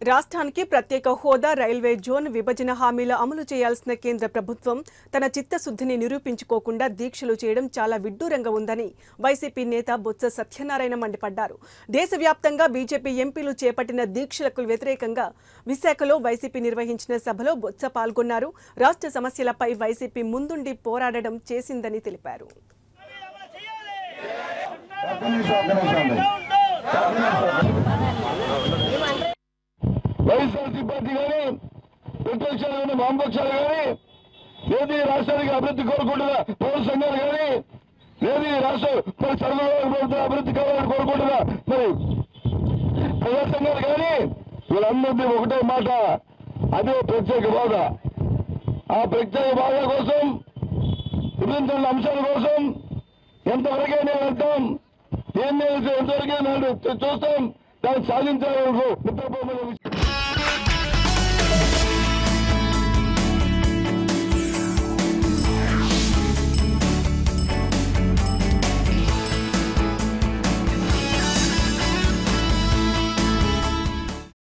రాష్ట్రానికి ప్రత్యేక హోదా రైల్వే జోన్ విభజన హామీల అమలు చేయాల్సిన కేంద్ర ప్రభుత్వం తన చిత్తశుద్ధిని నిరూపించుకోకుండా దీక్షలు చేయడం చాలా విడ్డూరంగా ఉందని వైసీపీ నేత బొత్స సత్యనారాయణ మండిపడ్డారు దేశవ్యాప్తంగా బీజేపీ ఎంపీలు చేపట్టిన దీక్షలకు వ్యతిరేకంగా విశాఖలో వైసీపీ నిర్వహించిన సభలో బొత్స పాల్గొన్నారు రాష్ట్ర సమస్యలపై వైసీపీ ముందుండి పోరాడడం చేసిందని తెలిపారు ఒక్క నిమిషం ఒక్క నిమిషం అండి వైఎస్ఆర్సీ పార్టీ కానీ ప్రతిపక్షాలు కానీ వామపక్షాలు కానీ లేదు ఈ రాష్ట్రానికి అభివృద్ధి కోరుకుంటున్న పౌర సంఘాలు కానీ లేదు ఈ రాష్ట్రం మరి చంద్రబాబు ప్రభుత్వం అభివృద్ధి కావాలని కోరుకుంటున్న మరి ప్రజా సంఘాలు కానీ వీళ్ళందరినీ ఒకటే మాట అదే ప్రత్యేక హోదా ఆ ప్రత్యేక హోదా కోసం విభిన్న అంశాల కోసం ఎంతవరకే నేను వెళ్తాం ఏం నేను ఎంతవరకే నేను చూస్తాం దాన్ని సాధించాలని నిద్రపో